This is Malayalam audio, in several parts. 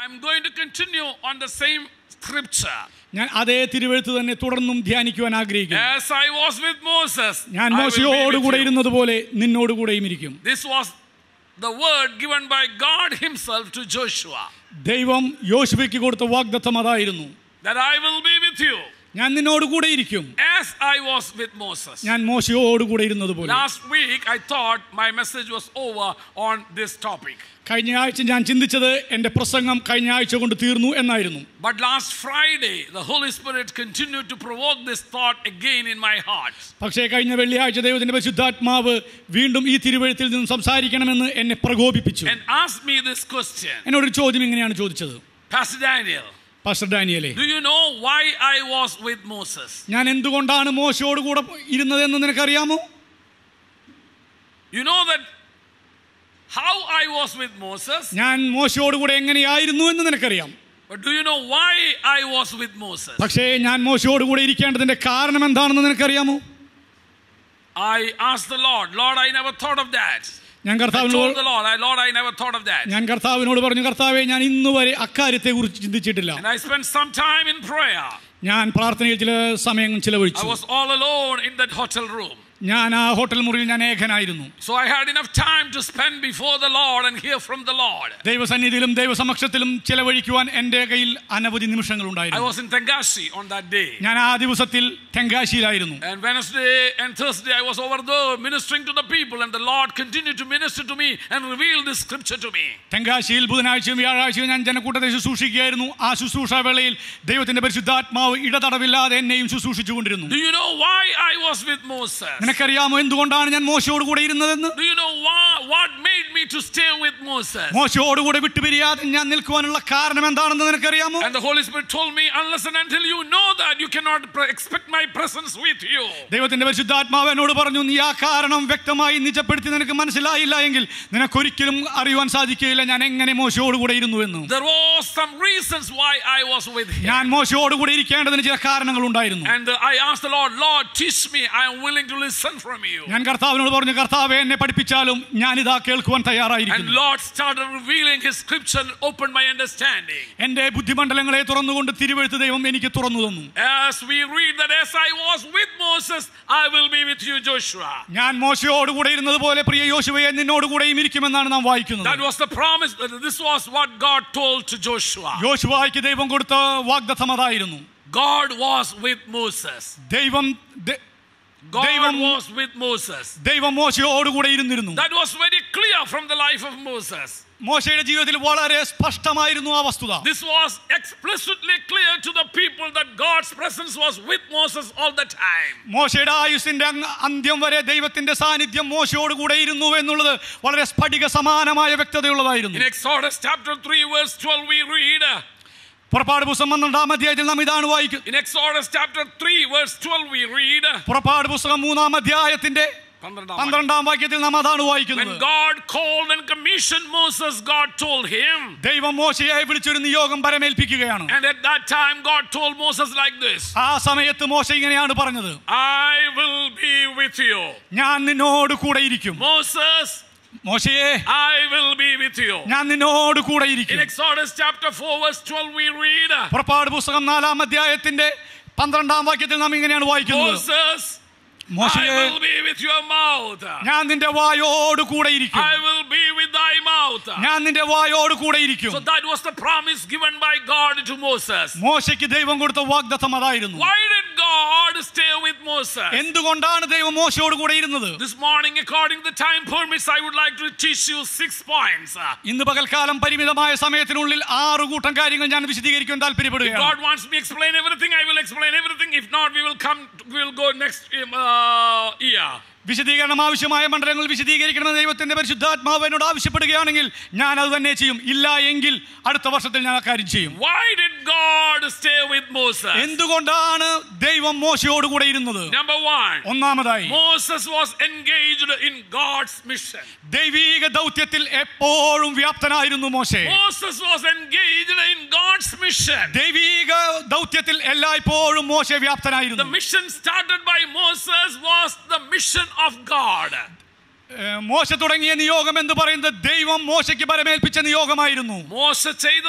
I'm going to continue on the same scripture. ഞാൻ അതേ തിരുവെഴുത്ത് തന്നെ തുടർന്നും ധ്യാനിക്കുവാൻ ആഗ്രഹിക്കുന്നു As I was with Moses, ഞാൻ I will be മോശയോടുകൂടെ with you. ഇരുന്നത് പോലെ നിന്നോടുകൂടെയും ഇരിക്കും This was the word given by God Himself to Joshua ദൈവം യോശുവയ്ക്ക് കൊടുത്ത വാഗ്ദത്തം അതായിരുന്നു that I will be with you ഞാൻ നിന്നോടുകൂടെ ഇരിക്കും as I was with Moses. ഞാൻ മോശയോടുകൂടെ ഇരുന്നത് പോലെ Last week, I thought my message was over on this topic. കഴിഞ്ഞ ആഴ്ച ഞാൻ ചിന്തിച്ചത് എൻ്റെ പ്രസംഗം കഴിഞ്ഞ ആഴ്ച കൊണ്ട് തീർന്നു എന്നായിരുന്നു But last Friday, the Holy Spirit continued to provoke this thought again in my heart. പക്ഷേ കഴിഞ്ഞ വെള്ളിയാഴ്ച ദൈവത്തിന്റെ പരിശുദ്ധാത്മാവ് വീണ്ടും ഈ തിരുവഴുത്തിൽ നിന്നും സംസാരിക്കണമെന്ന് എന്നെ പ്രകോപിപ്പിച്ചു and asked me this question എന്നോടൊരു ചോദ്യം ഇങ്ങനെയാണ് ചോദിച്ചത് Pastor Daniel, പാസ്റ്റർ ഡാനിയലെ do you know why I was with Moses? ഞാൻ എന്തുകൊണ്ടാണ് മോശയോട് കൂടെ ഇരുന്നതെന്ന് നിനക്കറിയാമോ You know that how I was with Moses, ഞാൻ മോശയോട് കൂടെ എങ്ങനെയായിരുന്നു എന്ന് നിനക്കറിയാം but do you know why I was with Moses? പക്ഷേ ഞാൻ മോശയോട് കൂടെ ഇരിക്കേണ്ടതിന്റെ കാരണം എന്താണെന്ന് നിനക്കറിയാമോ I asked the Lord, Lord, I never thought of that. ഞാൻ I കർത്താവിനോട് told the Lord, I, Lord, I never thought of that. ഞാൻ കർത്താവിനോട് പറഞ്ഞു കർത്താവെ ഞാൻ ഇന്ന് വരെ അക്കാര്യത്തെ കുറിച്ച് ചിന്തിച്ചിട്ടില്ല And I spent some time in prayer. ഞാൻ പ്രാർത്ഥനയിൽ ചില സമയം I ചിലവഴിച്ചു was all alone in that hotel room. ഞാൻ ആ ഹോട്ടൽ മുറിയിൽ ഞാൻ ഏകനായിരുന്നു So I had enough time to spend before the Lord and hear from the Lord. ദൈവസന്നിധിയിലും ദൈവസമക്ഷത്തിലും ചിലവഴിക്കുവാൻ എൻ്റെ കയ്യിൽ അനവധി നിമിഷങ്ങൾ I ഉണ്ടായിരുന്നു was in Tangashi on that day. ഞാൻ ആ ദിവസത്തിൽ തെങ്കാശിയിലായിരുന്നു And Wednesday and Thursday, I was over there ministering to the people, and the Lord continued to minister to me and reveal this scripture to me. തെങ്കാശിയിൽ ബുധനാഴ്ചയും വ്യാഴാഴ്ചയും ഞാൻ ജനക്കൂട്ടത്തെ ശുശ്രൂഷിക്കുകയായിരുന്നു ആ ശുശ്രൂഷ വേളയിൽ ദൈവത്തിന്റെ പരിശുദ്ധാത്മാവ് ഇടതടവില്ലാതെ എന്നെയും ശുശ്രൂഷിച്ചുകൊണ്ടിരുന്നു Do you know why I was with Moses? നിനക്കറിയാമോ എന്തുകൊണ്ടാണ് ഞാൻ മോശയോട് കൂടെ ഇരുന്നതെന്ന് Do you know why, what made me to stay with Moses? മോശയോട് കൂടെ വിട്ടുപിരിയാതെ ഞാൻ നിൽക്കുവാനുള്ള കാരണം എന്താണെന്ന് നിനക്കറിയാമോ And the Holy Spirit told me, unless and until you know that, you cannot pre- expect my presence with you. ദൈവത്തിന്റെ പരിശുദ്ധാത്മാവ് എന്നോട് പറഞ്ഞു നീ ആ കാരണം വ്യക്തമായി നിജപ്പെടുത്തി നിനക്ക് മനസ്സിലായില്ല എങ്കിൽ നിനക്കൊരിക്കലും അറിയുവാൻ സാധിക്കുകയില്ല ഞാൻ എങ്ങനെ മോശയോട് കൂടെ ഇരുന്നു എന്ന് There was some reasons why I was with him. ഞാൻ മോശയോട് കൂടെ ഇരിക്കേണ്ടതിന് ചില കാരണങ്ങൾ ഉണ്ടായിരുന്നു And uh, I asked the Lord, Lord, teach me. I am willing to listen from you. ഞാൻ കർത്താവിനോട് പറഞ്ഞു കർത്താവെ എന്നെ പഠിപ്പിച്ചാലും ഞാനിതാ കേൾക്കുവാൻ And തയ്യാറായിരിക്കുന്നു Lord started revealing His scripture and opened my understanding. എന്റെ ബുദ്ധിമണ്ഡലങ്ങളെ തുറന്നുകൊണ്ട് തിരുവെഴുത്ത് ദൈവം എനിക്ക് തുറന്നു തന്നു As we read that, as I was with Moses, I will be with you, Joshua. ഞാൻ മോശയോട് കൂടെ ഇരുന്നത് പോലെ പ്രിയ യോശുവയെ നിന്നോട് കൂടെയും ഇരിക്കുമെന്നാണ് നാം That വായിക്കുന്നത് was the promise. uh, This was what God told to Joshua. യോശുവായ്ക്ക് ദൈവം കൊടുത്ത വാഗ്ദത്തം അതായിരുന്നു God was with Moses. ദൈവം ദ- God ദൈവം- was with Moses. ദൈവം മോശയോട് കൂടെ ഇരുന്നിരുന്നു That was very clear from the life of Moses. മോശയുടെ ജീവിതത്തിൽ വളരെ സ്പഷ്ടമായിരുന്നു ആ വസ്തുത This was explicitly clear to the people that God's presence was with Moses all the time. മോശയുടെ ആയുസിന്റെ അങ്ങ് അന്ത്യം വരെ ദൈവത്തിന്റെ സാന്നിധ്യം മോശയോട് കൂടെ ഇരുന്നു എന്നുള്ളത് വളരെ സ്ഫടിക സമാനമായ വ്യക്തതയുള്ളതായിരുന്നു In Exodus chapter 3, verse 12, we read, uh, പുറപ്പാട് പുസ്തകം പന്ത്രണ്ടാം അധ്യായത്തിൽ നാം ഇതാണ് വായിക്കുന്നത് in Exodus chapter 3, verse 12, we read, uh, പുറപ്പാട് പുസ്തകം മൂന്നാം അധ്യായത്തിന്റെ പന്ത്രണ്ടാം വാക്യത്തിൽ നാം അതാണ് when വായിക്കുന്നത് God called and commissioned Moses, God told him, ദൈവം മോശയെ വിളിച്ചൊരു നിയോഗം പരമേൽപ്പിക്കുകയാണ് and at that time, God told Moses like this ആ സമയത്ത് മോശ ഇങ്ങനെയാണ് പറഞ്ഞത് I will be with you. ഞാൻ നിന്നോട് കൂടെ ഇരിക്കും Moses, മോശയെ I will be with you. ഞാൻ നിന്നോട് കൂടെ In ഇരിക്കും Exodus chapter 4, verse 12, we read, പുറപ്പാട് പുസ്തകം നാലാം അധ്യായത്തിന്റെ പന്ത്രണ്ടാം വാക്യത്തിൽ നാം ഇങ്ങനെയാണ് വായിക്കുന്നത് Moses, I മോശയെ will be with your mouth. ഞാൻ നിന്റെ വായോട് കൂടെ ഇരിക്കും I will be with thy mouth. ഞാൻ നിന്റെ വായോട് കൂടെ ഇരിക്കും So that was the promise given by God to Moses. മോശയ്ക്ക് ദൈവം കൊടുത്ത വാഗ്ദത്തം അതായിരുന്നു Why did God stay with Moses? എന്തുകൊണ്ടാണ് ദൈവം മോശയോട് കൂടെ ഇരുന്നത് This morning, according to the time permits, I would like to teach you six points. ഇന്ന് പകൽക്കാലം പരിമിതമായ സമയത്തിനുള്ളിൽ ആറ് കൂട്ടം കാര്യങ്ങൾ ഞാൻ വിശദീകരിക്കാൻ താല്പര്യപ്പെടുകയാണ് God wants me to explain everything. I will explain everything. If not, we will come. We will go next um, uh, year. വിശദീകരണം ആവശ്യമായ മണ്ഡലങ്ങൾ വിശദീകരിക്കണമെന്ന് ദൈവത്തിന്റെ പരിശുദ്ധാത്മാവ് എന്നോട് ആവശ്യപ്പെടുകയാണെങ്കിൽ ഞാൻ അത് തന്നെ ചെയ്യും ഇല്ല എങ്കിൽ അടുത്ത വർഷത്തിൽ ഞാൻ ആ കാര്യം ചെയ്യും Why did God stay with Moses? എന്തുകൊണ്ടാണ് ദൈവം മോശയോട് കൂടെ ഇരുന്നത് Number one, ഒന്നാമതായി Moses was engaged in God's mission. ദൈവീക ദൗത്യത്തിൽ എപ്പോഴും വ്യാപ്തനായിരുന്നു മോശെ Moses was engaged in God's mission. ദൈവീക ദൗത്യത്തിൽ എല്ലായ്പ്പോഴും മോശ The വ്യാപ്തനായിരുന്നു mission started by Moses was the mission of God. ഏഹ് മോശ തുടങ്ങിയ നിയോഗം എന്ന് പറയുന്നത് ദൈവം മോശയ്ക്ക് പരമേൽപ്പിച്ച നിയോഗമായിരുന്നു മോശ ചെയ്തതായ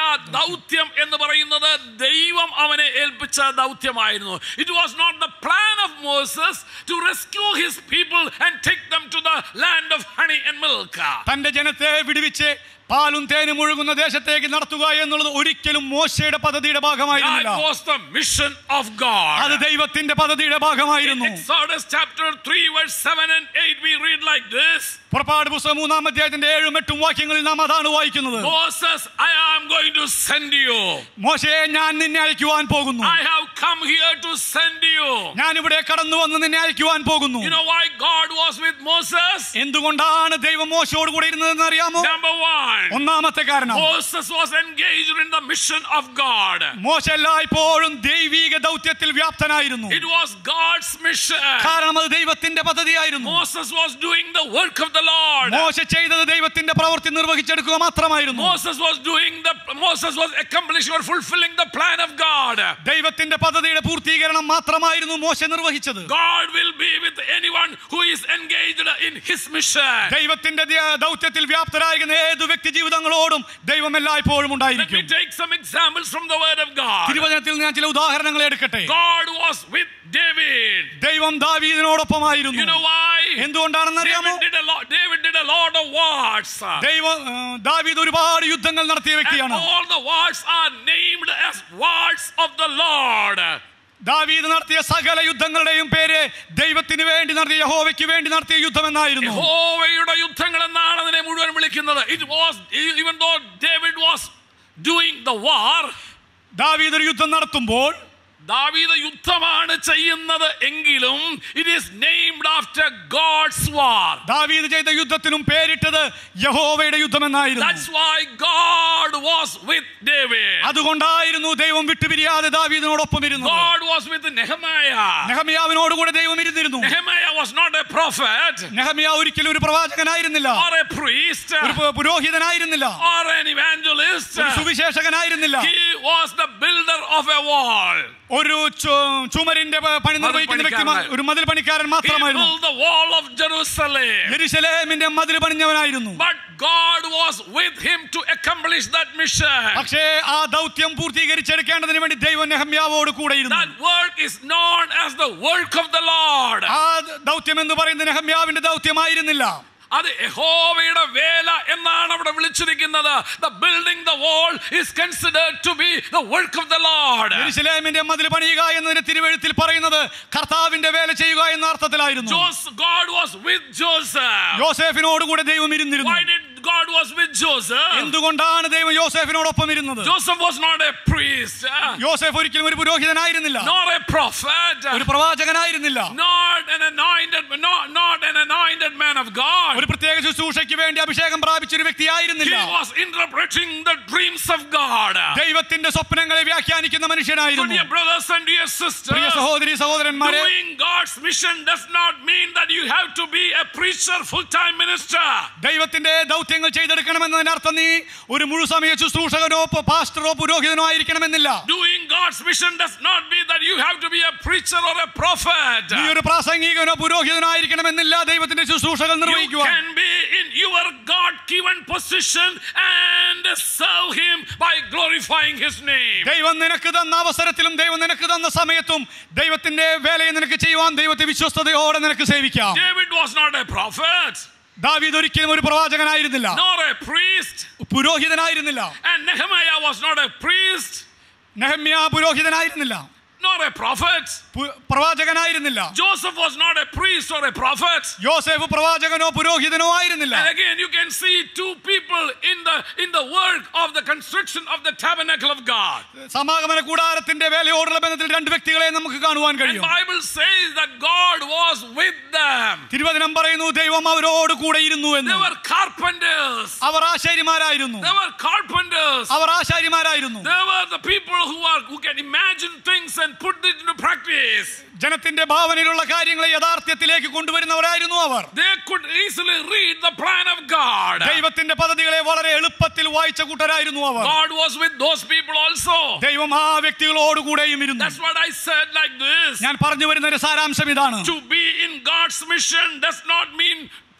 ദൗത്യം എന്ന് പറയുന്നത് ദൈവം അവനെ ഏൽപ്പിച്ച ദൗത്യമായിരുന്നു it was not the plan of Moses to rescue his people and take them to the land of honey and milk തന്റെ ജനത്തെ വിടുവിച്ച് പാലും തേനും ഒഴുകുന്ന ദേശത്തേക്ക് നടത്തുക എന്നുള്ളത് ഒരിക്കലും മോശയുടെ പദ്ധതിയുടെ ഭാഗമായിരുന്നില്ല That was the mission of അത് God. ദൈവത്തിന്റെ പദ്ധതിയുടെ In ഭാഗമായിരുന്നു Exodus chapter 3, verse 7 and 8, we read like this പുറപ്പാട് പുസ്തകം മൂന്നാം അധ്യായത്തിന്റെ ഏഴും എട്ടും വാക്യങ്ങളിൽ നാം അതാണ് വായിക്കുന്നത് Moses, I am going to send you. മോശയെ ഞാൻ നിന്നെ അയക്കുവാൻ പോകുന്നു I have come here to send you. ഞാൻ ഇവിടെ കടന്നു വന്ന് നിന്നെ അയക്കുവാൻ പോകുന്നു You know why God was with Moses? എന്തുകൊണ്ടാണ് ദൈവം മോശയോട് കൂടെ ഇരുന്നതെന്ന് അറിയാമോ Number one, ഒന്നാമത്തെ കാരണം Moses was engaged in the mission of God. മോശ എല്ലായ്പ്പോഴും ദൈവീക ദൗത്യത്തിൽ വ്യാപ്തനായിരുന്നു It was God's mission. കാരണം അത് ദൈവത്തിന്റെ പദ്ധതിയായിരുന്നു Moses was doing the work of the Lord. മോശ ചെയ്തത് ദൈവത്തിന്റെ പ്രവൃത്തി നിർവഹിച്ചെടുക്കുക മാത്രമായിരുന്നു Moses was doing the Moses was accomplishing or fulfilling the plan of God. ദൈവത്തിന്റെ പദ്ധതിയുടെ പൂർത്തീകരണം മാത്രമായിരുന്നു മോശ നിർവഹിച്ചത് God will be with anyone who is engaged in his mission. ദൈവത്തിന്റെ ദ്യ- ദൗത്യത്തിൽ വ്യാപ്തരായിരുന്ന ഏത് വ്യക്തി ജീവിതങ്ങളോടും ദൈവം എല്ലായ്പ്പോഴും Let me ഉണ്ടായിരിക്കും take some examples from the word of God. തിരുവചനത്തിൽ ഞാൻ ചില ഉദാഹരണങ്ങൾ എടുക്കട്ടെ God was with David. ദൈവം You ദാവീദിനോടൊപ്പമായിരുന്നു know why? എന്തുകൊണ്ടാണെന്ന് അറിയാമോ David did a lot. David did a lot of wars. ദൈവം ആ, ദാവീദ് ഒരുപാട് യുദ്ധങ്ങൾ നടത്തിയ And വ്യക്തിയാണ് all the wars are named as wars of the Lord. ദാവീദ് നടത്തിയ സകല യുദ്ധങ്ങളുടെയും പേര് ദൈവത്തിന് വേണ്ടി നടത്തിയ യഹോവയ്ക്ക് വേണ്ടി നടത്തിയ യുദ്ധം എന്നായിരുന്നു യഹോവയുടെ യുദ്ധങ്ങൾ എന്നാണ് അതിനെ മുഴുവൻ വിളിക്കുന്നത് it was even though David was doing the war ദാവീദ് ഒരു യുദ്ധം നടത്തുമ്പോൾ ദാവീദ് യുദ്ധമാണ് ചെയ്യുന്നത് എങ്കിലും it is named after God's war ദാവീദ് ചെയ്ത യുദ്ധത്തിനും പേരിട്ടത് യഹോവയുടെ യുദ്ധം എന്നായിരുന്നു that's why God was with David അതുകൊണ്ടായിരുന്നു ദൈവം വിട്ടുപിരിയാതെ ദാവീദിനോടൊപ്പം ഇരുന്നത് ഗോഡ് വാസ് വിത്ത് നെഹമായ നെഹമിയാവിനോട് കൂടെ ദൈവം ഇരുന്നിരുന്നു Nehemiah was not a prophet Nehemiah ഒരിക്കലും ഒരു പ്രവാചകനായിരുന്നില്ല or a priest ഒരു പു- പുരോഹിതനായിരുന്നില്ല or an evangelist ഒരു സുവിശേഷകനായിരുന്നില്ല he was the builder of a wall ഒരു ചു- ചുമരിന്റെ പ- പണി നിർവഹിക്കുന്ന വ്യക്തി മാ- ഒരു മതിൽ പണിക്കാരൻ he മാത്രമായിരുന്നു built the wall of Jerusalem യെരുശലേമിന്റെ മതിൽ പണിഞ്ഞവനായിരുന്നു But God was with him to accomplish that mission. പക്ഷേ ആ ദൗത്യം പൂർത്തീകരിച്ചെടുക്കേണ്ടതിന് വേണ്ടി ദൈവം നെഹമ്യാവോട് കൂടെ ഇരുന്നു That work is known as the work of the Lord. ആ ദൗത്യം എന്ന് പറയുന്നത് നെഹമ്യാവിന്റെ ദൗത്യമായിരുന്നില്ല അത് യഹോവയുടെ വേല എന്നാണ് അവിടെ വിളിച്ചിരിക്കുന്നത് the building the wall is considered to be the work of the Lord യെരുശലേമിന്റെ മതിൽ പണിയുക എന്നതിന് തിരുവഴുത്തിൽ പറയുന്നത് കർത്താവിന്റെ വേല ചെയ്യുക എന്ന അർത്ഥത്തിലായിരുന്നു Joseph, God was with Joseph. യോസേഫിനോട് കൂടെ ദൈവം ഇരുന്നിരുന്നു Why did God was with Joseph? എന്തുകൊണ്ടാണ് ദൈവം യോസേഫിനോടൊപ്പം ഇരുന്നത് Joseph was not a priest, uh, യോസേഫ് ഒരിക്കലും ഒരു പുരോഹിതനായിരുന്നില്ല nor a prophet, ഒരു പ്രവാചകനായിരുന്നില്ല not an anointed, not, not an anointed man of God. ഒരു പ്രത്യേക ശുശ്രൂഷയ്ക്ക് വേണ്ടി അഭിഷേകം പ്രാപിച്ച ഒരു He വ്യക്തിയായിരുന്നില്ല was interpreting the dreams of God. ദൈവത്തിന്റെ സ്വപ്നങ്ങളെ വ്യാഖ്യാനിക്കുന്ന So, മനുഷ്യനായിരുന്നു dear brothers and dear sisters, പ്രിയ സഹോദരി സഹോദരന്മാരെ doing God's mission does not mean that you have to be a preacher, full-time minister. ദൈവത്തിന്റെ ദൗത്യങ്ങൾ ചെയ്തെടുക്കണമെന്നതിനർത്ഥം നീ ഒരു മുഴുസമയ ശുശ്രൂഷകനോ പ- പാസ്റ്ററോ പുരോഹിതനോ ആയിരിക്കണമെന്നില്ല Doing God's mission does not mean that you have to be a preacher or a prophet. നീ ഒരു പ്രാസംഗികനോ പുരോഹിതനോ ആയിരിക്കണമെന്നില്ല ദൈവത്തിന്റെ ശുശ്രൂഷകൾ You നിർവഹിക്കുക can be in your God-given position and serve Him by glorifying His name. ദൈവം നിനക്ക് തന്ന അവസരത്തിലും ദൈവം നിനക്ക് തന്ന സമയത്തും ദൈവത്തിന്റെ വേലയെ നിനക്ക് ചെയ്യുവാൻ ദൈവത്തെ വിശ്വസ്തയോടെ നിനക്ക് സേവിക്കാം David was not a prophet, ദാവീദ് ഒരിക്കലും ഒരു പ്രവാചകനായിരുന്നില്ല nor a priest, പുരോഹിതനായിരുന്നില്ല and Nehemiah was not a priest, Nehemiah പുരോഹിതനായിരുന്നില്ല nor a prophet. പു- പ്രവാചകനായിരുന്നില്ല Joseph was not a priest or a prophet. യോസേഫ് പ്രവാചകനോ പുരോഹിതനോ ആയിരുന്നില്ല And again, you can see two people in the in the work of the construction of the tabernacle of God. സമാഗമന കൂടാരത്തിന്റെ വേലയോടുള്ള ബന്ധത്തിൽ രണ്ട് വ്യക്തികളെ നമുക്ക് കാണുവാൻ And കഴിയും Bible says that God was with them. തിരുവചനം പറയുന്നു ദൈവം അവരോട് കൂടെ ഇരുന്നു They എന്ന് were carpenters. Our ആശാരിമാരായിരുന്നു They were carpenters. Our ആശാരിമാരായിരുന്നു They were the people who are who can imagine things and put it into practice. ജനത്തിന്റെ ഭാവനയിലുള്ള കാര്യങ്ങളെ യഥാർത്ഥ്യത്തിലേക്ക് കൊണ്ടുവരുന്നവരായിരുന്നു അവർ They could easily read the plan of God. ദൈവത്തിന്റെ പദ്ധതികളെ വളരെ എളുപ്പത്തിൽ വായിച്ച കൂട്ടരായിരുന്നു അവർ God was with those people also. ദൈവം ആ വ്യക്തികളോട് കൂടെയും ഇരുന്നു That's what I said like this. ഞാൻ പറഞ്ഞു വരുന്ന ഒരു സാരാംശം ഇതാണ് To be in God's mission does not mean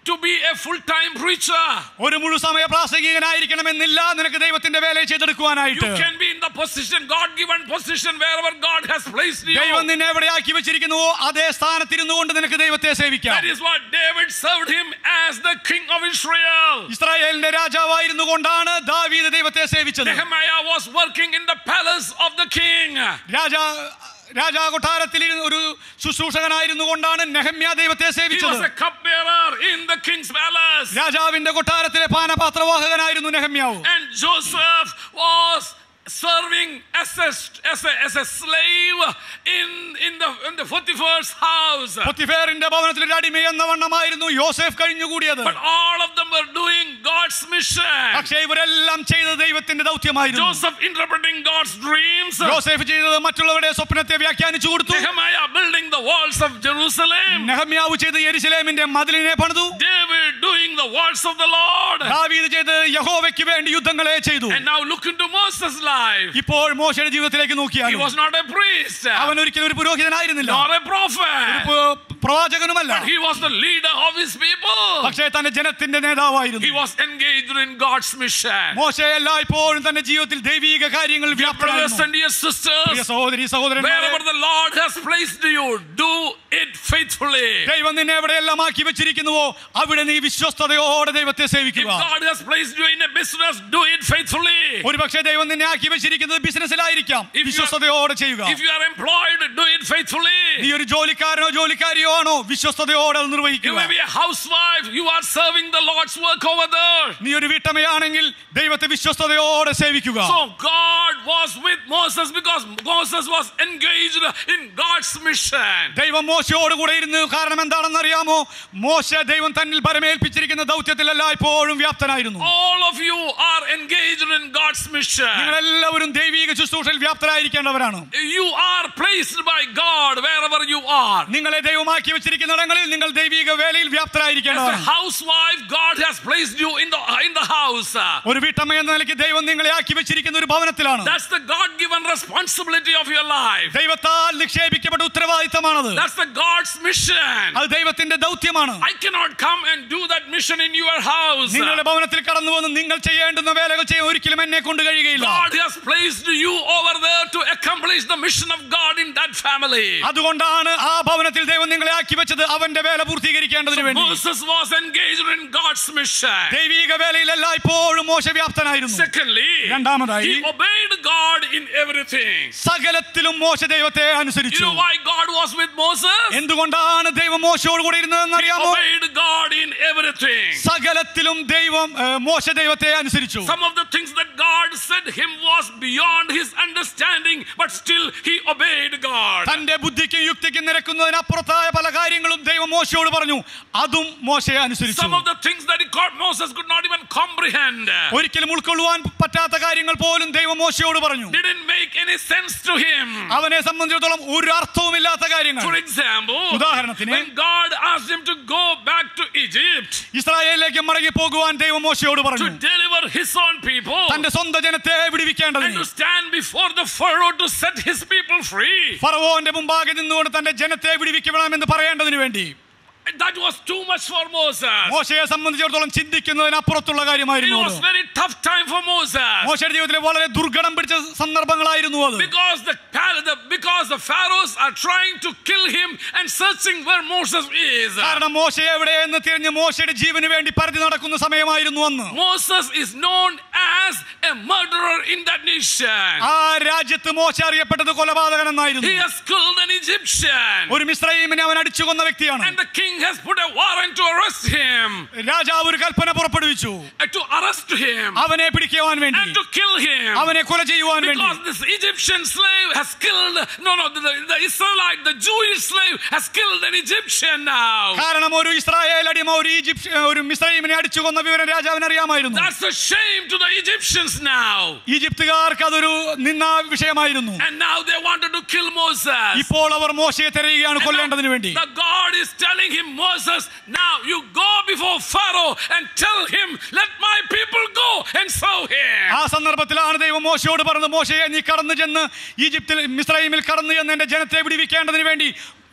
to be a full time preacher. ഒരു മുഴുസമയ പ്രാസംഗികനായിരിക്കണമെന്നില്ല നിനക്ക് ദൈവത്തിന്റെ വേല You ചെയ്തെടുക്കുവാനായിട്ട് can be in the position, God given position, wherever God has placed you. ദൈവം നിന്നെ എവിടെയാക്കി വെച്ചിരിക്കുന്നുവോ അതേ സ്ഥാനത്തിരുന്നു കൊണ്ട് നിനക്ക് ദൈവത്തെ സേവിക്കാം That is what David served him as the king of Israel. ഇസ്രായേലിന്റെ രാജാവായിരുന്നു കൊണ്ടാണ് ദാവീദ് ദൈവത്തെ സേവിച്ചത് Nehemiah was working in the palace of the king. Raja Raja കൊട്ടാരത്തിൽ ഇരുന്ന് ഒരു ശുശ്രൂഷകനായിരുന്നു കൊണ്ടാണ് നെഹമ്യ ദൈവത്തെ He was സേവിച്ചത് a cupbearer in the king's palace. രാജാവിന്റെ കൊട്ടാരത്തിലെ പാനപാത്രവാഹകനായിരുന്നു നെഹമ്യാവ് And Joseph was serving as a, as a, as a slave in, in, the, in the Potiphar's house. പൊത്തിഫേറിന്റെ ഭവനത്തിൽ ഒരു അടിമ എന്ന വണ്ണമായിരുന്നു യോസെഫ് കഴിഞ്ഞുകൂടിയത് But all of them were doing God's mission. പക്ഷേ ഇവരെല്ലാം ചെയ്തത് ദൈവത്തിന്റെ ദൗത്യമായിരുന്നു Joseph interpreting God's dreams. യോസെഫ് ചെയ്തത് മറ്റുള്ളവരുടെ സ്വപ്നത്തെ വ്യാഖ്യാനിച്ചു കൊടുത്തു Nehemiah building the walls of Jerusalem. നെഹമ്യാവ് ചെയ്ത് യെരുശലേമിന്റെ മതിലിനെ പണിതു David doing the words of the Lord. ദാവീദ് ചെയ്ത് യഹോവയ്ക്ക് വേണ്ടി യുദ്ധങ്ങളെ ചെയ്തു And now look into Moses' life. ഇപ്പോൾ മോശയുടെ ജീവിതത്തിലേക്ക് He നോക്കിയാൽ was not a priest, അവൻ ഒരിക്കലും ഒരു പുരോഹിതനായിരുന്നില്ല nor a prophet, പു- പ്രവാചകനുമല്ല but he was the leader of his people. പക്ഷേ തന്റെ ജനത്തിന്റെ നേതാവായിരുന്നു He was engaged in God's mission. മോശ എല്ലായ്പ്പോഴും തന്റെ ജീവിതത്തിൽ ദൈവീക കാര്യങ്ങൾ Brothers വ്യാപ്തമായിരുന്നു and dear Priya sisters, സഹോദരി സഹോദരന്മാരെ wherever the Lord has placed you, do it faithfully. ദൈവം നിന്നെ എവിടെയെല്ലാം ആക്കി വെച്ചിരിക്കുന്നുവോ അവിടെ നീ വിശ്വസ്തയോടെ ദൈവത്തെ If സേവിക്കുക God has placed you in a business, do it faithfully. ഒരു പക്ഷേ ദൈവം നിന്നെ ആക്കി വെച്ചിരിക്കുന്നത് ബിസിനസ്സിലായിരിക്കാം If you are- വിശ്വസ്തയോടെ ചെയ്യുക If you are employed, do it faithfully. നീ ഒരു ജോലിക്കാരനോ ജോലിക്കാരിയോ ആണോ വിശ്വസ്തയോടെ അത് You നിർവഹിക്കുക may be a housewife, you are serving the Lord's work over there. നീ ഒരു വീട്ടമ്മയാണെങ്കിൽ ദൈവത്തെ വിശ്വസ്തയോടെ സേവിക്കുക So God was with Moses because Moses was engaged in God's mission. ദൈവം മോശയോട് കൂടെ ഇരുന്നു കാരണം എന്താണെന്ന് അറിയാമോ മോശ ദൈവം തന്നിൽ പരമേൽപ്പിച്ചിരിക്കുന്ന ദൗത്യത്തിലല്ല ഇപ്പോഴും വ്യാപ്തനായിരുന്നു All of you are engaged in God's mission. നിങ്ങളെല്ലാവരും ദൈവീക ശുശ്രൂഷയിൽ വ്യാപ്തരായിരിക്കേണ്ടവരാണ് You are placed by God wherever you are. നിങ്ങളെ ദൈവമാക്കി വെച്ചിരിക്കുന്നിടങ്ങളിൽ നിങ്ങൾ ദൈവീക വേലയിൽ As a വ്യാപ്തരായിരിക്കേണ്ടതാണ് housewife, God has placed you in the in the house. ഒരു വീട്ടമ്മ എന്ന നിലയ്ക്ക് ദൈവം നിങ്ങളെ ആക്കി വെച്ചിരിക്കുന്ന ഒരു ഭവനത്തിലാണ് That's the God-given responsibility of your life. ദൈവത്താൽ നിക്ഷേപിക്കപ്പെട്ട ഉത്തരവാദിത്തമാണത് That's the God's mission. അത് ദൈവത്തിന്റെ ദൗത്യമാണ് I cannot come and do that mission in your house. നിങ്ങളുടെ ഭവനത്തിൽ കടന്നു വന്ന് നിങ്ങൾ ചെയ്യേണ്ടുന്ന വേലകൾ ചെയ്യാൻ ഒരിക്കലും എന്നെ കൊണ്ട് കഴിയുകയില്ല God has placed you over there to accomplish the mission of God in that family. അതുകൊണ്ടാണ് ആ ഭവനത്തിൽ ദൈവം നിങ്ങളെ ആക്കി വെച്ചത് അവന്റെ വേല പൂർത്തീകരിക്കേണ്ടതിന് വേണ്ടി Moses was engaged in God's mission. ദൈവീക വേലയിൽ എല്ലായ്പ്പോഴും മോശ വ്യാപ്തനായിരുന്നു Secondly, രണ്ടാമതായി he obeyed God in everything. സകലത്തിലും മോശ ദൈവത്തെ You അനുസരിച്ചു know why God was with Moses? എന്തുകൊണ്ടാണ് ദൈവം മോശയോട് കൂടെ ഇരുന്നതെന്ന് അറിയാമോ Obeyed God in everything. സകലത്തിലും ദൈവം ഏ, മോശ ദൈവത്തെ അനുസരിച്ചു Some of the things that God said him was beyond his understanding, but still he obeyed God. തന്റെ ബുദ്ധിക്കും യുക്തിക്കും നിരക്കുന്നതിനപ്പുറത്തായ പല കാര്യങ്ങളും ദൈവം മോശയോട് പറഞ്ഞു അതും മോശയെ അനുസരിച്ചു Some of the things that he caught Moses could not even comprehend. ഒരിക്കലും ഉൾക്കൊള്ളുവാൻ പറ്റാത്ത കാര്യങ്ങൾ പോലും ദൈവം മോശയോട് പറഞ്ഞു Didn't make any sense to him. അവനെ സംബന്ധിച്ചിടത്തോളം ഒരു അർത്ഥവുമില്ലാത്ത കാര്യങ്ങൾ For example, ഉദാഹരണത്തിന് when God asked him to go back to Egypt ഇസ്രായേലിലേക്ക് മടങ്ങി പോകുവാൻ ദൈവം മോശയോട് to പറഞ്ഞു deliver his own people തന്റെ സ്വന്തം ജനത്തെ and വിടുവിക്കേണ്ടതിന് to stand before the Pharaoh to set his people free, ഫറവോന്റെ മുമ്പാകെ നിന്നുകൊണ്ട് തന്റെ ജനത്തെ വിടുവിക്കണമെന്ന് പറയേണ്ടതിന് വേണ്ടി that was too much for Moses. മോശയെ സംബന്ധിച്ചിടത്തോളം ചിന്തിക്കുന്നതിനപ്പുറത്തുള്ള It കാര്യമായിരുന്നു was അത് very tough time for Moses. മോശയുടെ ജീവിതത്തിലെ വളരെ ദുർഘടം പിടിച്ച സന്ദർഭങ്ങളായിരുന്നു അത് Because the, pal- the because the pharaohs are trying to kill him and searching where Moses is. കാരണം മോശ എവിടെയെന്ന് തിരിഞ്ഞ് മോശയുടെ ജീവന് വേണ്ടി പരതി നടക്കുന്ന സമയമായിരുന്നു അന്ന് Moses is known as a murderer in that nation. ആ രാജ്യത്ത് മോശ അറിയപ്പെട്ടത് കൊലപാതകൻ എന്നായിരുന്നു He has killed an Egyptian. ഒരു മിശ്രൈമിനെ അവൻ അടിച്ചു കൊന്ന വ്യക്തിയാണ് And the king has put a warrant to arrest him. രാജാവ് ഒരു കൽപ്പന പുറപ്പെടുവിച്ചു uh, To arrest him. അവനെ പിടിക്കുവാൻ വേണ്ടി And to kill him. അവനെ കൊല ചെയ്യുവാൻ വേണ്ടി Because this Egyptian slave has killed, no, no, the, the Israelite, the Jewish slave has killed an Egyptian now. കാരണം ഒരു ഇസ്രായേൽ അടിമ ഒരു ഈജിപ്ത് ഒരു മിശ്രൈമിനെ അടിച്ചു കൊന്ന വിവരം രാജാവിന് അറിയാമായിരുന്നു That's a shame to the Egyptians now. ഈജിപ്തുകാർക്ക് അതൊരു നിന്നാ വിഷയമായിരുന്നു And now they wanted to kill Moses. ഇപ്പോൾ അവർ മോശയെ തിരയുകയാണ് And now കൊല്ലേണ്ടതിന് വേണ്ടി The God is telling him, Moses, now you go before Pharaoh and tell him, let my people go and serve him. ആ സന്ദർഭത്തിലാണ് ദൈവം മോശയോട് പറഞ്ഞത് മോശയെ നീ കടന്നു ചെന്ന് ഈജിപ്തിൽ മിസ്രൈമിൽ കടന്നു ചെന്ന് എന്റെ ജനത്തെ വിടിവിക്കേണ്ടതിന് വേണ്ടി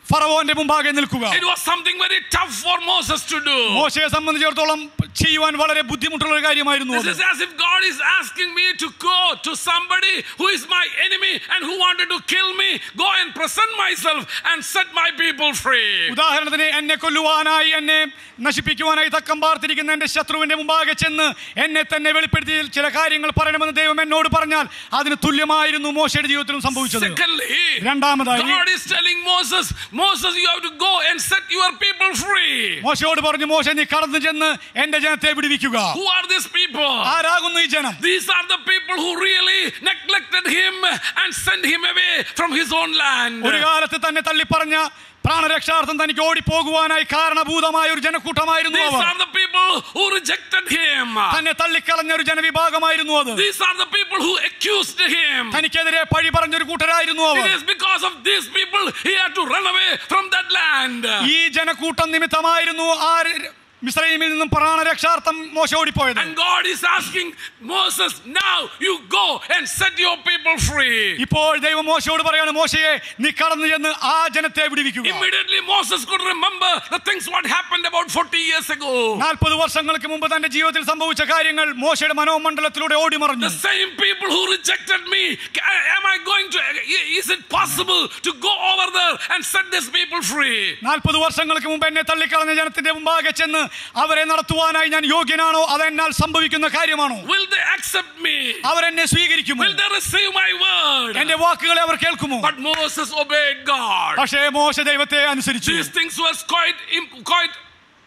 ഫറവോന്റെ മുമ്പാകെ നിൽക്കുക It was something very tough for Moses to do. മോശയെ സംബന്ധിച്ചിടത്തോളം ചെയ്യുവാൻ വളരെ ബുദ്ധിമുട്ടുള്ള ഒരു കാര്യമായിരുന്നു This അത് is as if God is asking me to go to somebody who is my enemy and who wanted to kill me, go and present myself and set my people free. ഉദാഹരണത്തിന് എന്നെ കൊല്ലുവാനായി എന്നെ നശിപ്പിക്കുവാനായി തക്കം പാർത്തിരിക്കുന്ന എന്റെ ശത്രുവിന്റെ മുമ്പാകെ ചെന്ന് എന്നെ തന്നെ വെളിപ്പെടുത്തി ചില കാര്യങ്ങൾ പറയണമെന്ന് ദൈവം എന്നോട് പറഞ്ഞാൽ അതിന് തുല്യമായിരുന്നു മോശയുടെ ജീവിതത്തിലും സംഭവിച്ചത് Secondly, രണ്ടാമതായി God is telling Moses, Moses, you have to go and set your people free. മോശയോട് പറഞ്ഞു മോശ നീ കടന്നു ചെന്ന് എന്റെ ജനത്തെ വിടുവിക്കുക Who are these people? ആരാകുന്നു ഈ ജനം These are the people who really neglected him and sent him away from his own land. ഒരു കാലത്ത് തന്നെ തള്ളിപ്പറഞ്ഞ പ്രാണരക്ഷാർത്ഥം തനിക്ക് ഓടിപ്പോകുവാനായി കാരണഭൂതമായ ഒരു ജനക്കൂട്ടമായിരുന്നു These our are the people who rejected him. തന്നെ തള്ളിക്കളഞ്ഞ ഒരു ജനവിഭാഗമായിരുന്നു അത് These are the people who accused him. തനിക്കെതിരെ പഴി പറഞ്ഞൊരു കൂട്ടരായിരുന്നു It our is because of these people he had to run away from that land. ഈ ജനക്കൂട്ടം നിമിത്തമായിരുന്നു ആ മിസ്രൈമിൽ നിന്നും പ്രാണരക്ഷാർത്ഥം മോശ ഓടിപ്പോയത് And God is asking Moses, now you go and set your people free. ഇപ്പോൾ ദൈവം മോശയോട് പറയാണ് മോശയെ നീ കടന്നു ചെന്ന് ആ ജനത്തെ വിടുവിക്കുക Immediately Moses could remember the things what happened about 40 years ago. നാൽപ്പത് വർഷങ്ങൾക്ക് മുമ്പ് തന്റെ ജീവിതത്തിൽ സംഭവിച്ച കാര്യങ്ങൾ മോശയുടെ മനോമണ്ഡലത്തിലൂടെ ഓടി മറഞ്ഞു The same people who rejected me, am I going to, is it possible to go over there and set these people free? നാൽപ്പത് വർഷങ്ങൾക്ക് മുമ്പ് എന്നെ തള്ളിക്കളഞ്ഞ ജനത്തിന്റെ മുമ്പാകെ ചെന്ന് അവരെ നടത്തുവാനായി ഞാൻ യോഗ്യനാണോ അതെന്നാൽ സംഭവിക്കുന്ന കാര്യമാണോ Will they accept me? അവരെന്നെ സ്വീകരിക്കുമോ Will they receive my word? എന്റെ വാക്കുകളെ അവർ കേൾക്കുമോ But Moses obeyed God. പക്ഷേ മോശ ദൈവത്തെ അനുസരിച്ചു These things was quite, im- quite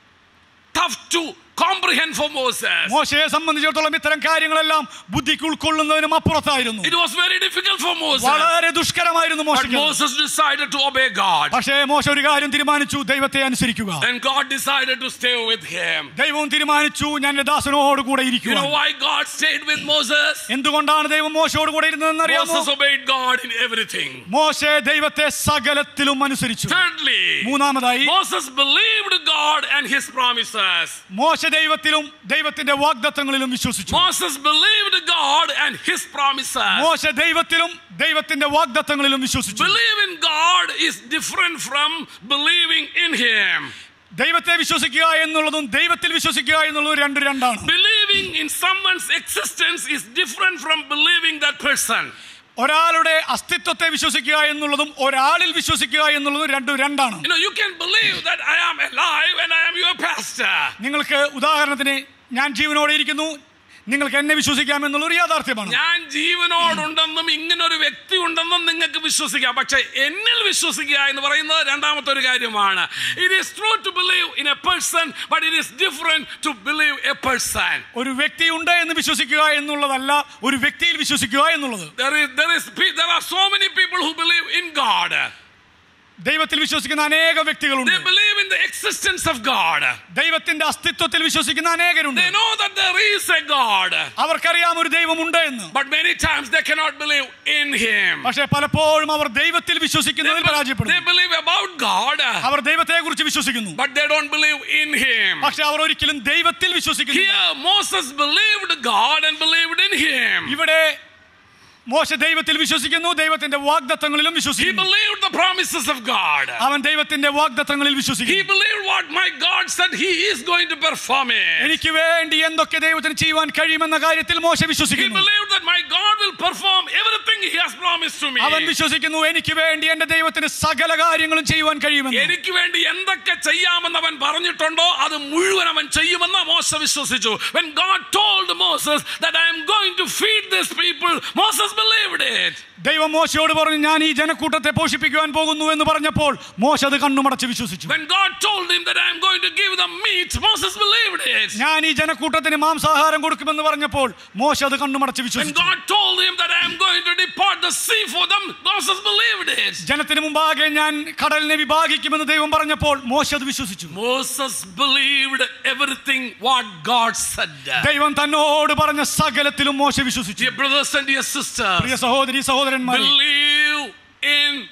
tough to comprehend for Moses. മോശയെ സംബന്ധിച്ചിടത്തോളം ഇത്തരം കാര്യങ്ങളെല്ലാം ബുദ്ധിക്ക് ഉൾക്കൊള്ളുന്നതിനും അപ്പുറത്തായിരുന്നു It was very difficult for Moses. വളരെ ദുഷ്കരമായിരുന്നു But മോശയ്ക്ക് Moses decided to obey God. പക്ഷേ മോശ ഒരു കാര്യം തീരുമാനിച്ചു ദൈവത്തെ അനുസരിക്കുക And God decided to stay with him. ദൈവവും തീരുമാനിച്ചു ഞാൻ എന്റെ ദാസനോട് കൂടെ You ഇരിക്കുക know why God stayed with Moses? എന്തുകൊണ്ടാണ് ദൈവം മോശയോട് കൂടെ ഇരുന്നതെന്ന് അറിയാമോ Moses obeyed God in everything. മോശെ ദൈവത്തെ സകലത്തിലും അനുസരിച്ചു Thirdly, മൂന്നാമതായി Moses believed God and his promises. മോശ ദൈവത്തിലും ദൈവത്തിന്റെ വാഗ്ദത്തങ്ങളിലും വിശ്വസിച്ചു Moses believed God and his promises. മോശ ദൈവത്തിലും ദൈവത്തിന്റെ വാഗ്ദത്തങ്ങളിലും വിശ്വസിച്ചു Believe in God is different from believing in him. ദൈവത്തെ വിശ്വസിക്കുക എന്നുള്ളതും ദൈവത്തിൽ വിശ്വസിക്കുക എന്നുള്ളതും രണ്ടു രണ്ടാണ് Believing in someone's existence is different from believing that person. ഒരാളുടെ അസ്തിത്വത്തെ വിശ്വസിക്കുക എന്നുള്ളതും ഒരാളിൽ വിശ്വസിക്കുക എന്നുള്ളതും രണ്ടും രണ്ടാണ് You know, you can believe that I am alive and I am your pastor. നിങ്ങൾക്ക് ഉദാഹരണത്തിന് ഞാൻ ജീവനോടെ ഇരിക്കുന്നു നിങ്ങൾക്ക് എന്നെ വിശ്വസിക്കാം എന്നുള്ളൊരു യാഥാർത്ഥ്യമാണ് ഞാൻ ജീവനോടുണ്ടെന്നും ഇങ്ങനെ ഒരു വ്യക്തി ഉണ്ടെന്നും നിങ്ങൾക്ക് വിശ്വസിക്കാം പക്ഷെ എന്നിൽ വിശ്വസിക്കുക എന്ന് പറയുന്നത് രണ്ടാമത്തെ ഒരു കാര്യമാണ് it is true to believe in a person but it is different to believe a person ഒരു വ്യക്തി ഉണ്ട് എന്ന് വിശ്വസിക്കുക എന്നുള്ളതല്ല ഒരു വ്യക്തിയിൽ വിശ്വസിക്കുക എന്നുള്ളത് There is, there is, pe- there are so many people who believe in God. ദൈവത്തിൽ വിശ്വസിക്കുന്ന അനേക വ്യക്തികളുണ്ട് They believe in the existence of God. ദൈവത്തിന്റെ അസ്തിത്വത്തിൽ വിശ്വസിക്കുന്ന അനേകരുണ്ട് They know that there is a God. അവർക്കറിയാം ഒരു ദൈവമുണ്ട് എന്ന് But many times they cannot believe in Him. പക്ഷെ പലപ്പോഴും അവർ ദൈവത്തിൽ They, വിശ്വസിക്കുന്നതിൽ be- they പരാജയപ്പെടുന്നു believe about God, അവർ ദൈവത്തെ കുറിച്ച് വിശ്വസിക്കുന്നു but they don't believe in Him. പക്ഷെ അവർ ഒരിക്കലും ദൈവത്തിൽ വിശ്വസിക്കുന്നില്ല Here, Moses believed God and believed in Him. ഇവിടെ മോശ ദൈവത്തിൽ വിശ്വസിക്കുന്നു ദൈവത്തിന്റെ വാഗ്ദത്തങ്ങളിലും He വിശ്വസിക്കുന്നു believed the promises of God. അവൻ ദൈവത്തിന്റെ വാഗ്ദത്തങ്ങളിൽ He വിശ്വസിക്കുന്നു believed what my God said He is going to perform it. എനിക്ക് വേണ്ടി എന്തൊക്കെ ദൈവത്തിന് ചെയ്യുവാൻ കഴിയുമെന്ന കാര്യത്തിൽ മോശ He വിശ്വസിക്കുന്നു believed that my God will perform everything He has promised to me. അവൻ വിശ്വസിക്കുന്നു എനിക്ക് വേണ്ടി എന്റെ ദൈവത്തിന് സകല കാര്യങ്ങളും ചെയ്യുവാൻ കഴിയുമെന്ന് എനിക്ക് വേണ്ടി എന്തൊക്കെ ചെയ്യാമെന്ന് അവൻ പറഞ്ഞിട്ടുണ്ടോ അത് മുഴുവൻ അവൻ ചെയ്യുമെന്ന് മോശ വിശ്വസിച്ചു when god told moses that i am going to feed these people moses believed it ദൈവം മോശയോട് പറഞ്ഞു ഞാൻ ഈ ജനക്കൂട്ടത്തെ പോഷിപ്പിക്കുവാൻ പോകുന്നു എന്ന് പറഞ്ഞപ്പോൾ മോശ അത് കണ്ണുമടച്ച് വിശ്വസിച്ചു when god told him that i am going to give them meat moses believed it ഞാൻ ഈ ജനക്കൂട്ടത്തിന് മാംസാഹാരം കൊടുക്കുമെന്ന് പറഞ്ഞപ്പോൾ മോശ അത് കണ്ണുമടച്ച് when വിശ്വസിച്ചു god told him that i am going to depart the sea for them moses believed it ജനത്തിന് മുമ്പാകെ ഞാൻ കടലിനെ വിഭാഗിക്കുമെന്ന് ദൈവം പറഞ്ഞപ്പോൾ മോശ അത് വിശ്വസിച്ചു moses believed everything what god said ദൈവം തന്നോട് പറഞ്ഞ സകലത്തിലും മോശ വിശ്വസിച്ചു dear brothers and dear sisters പ്രിയ സഹോദരി സഹോദരന്മാരെ believe in God,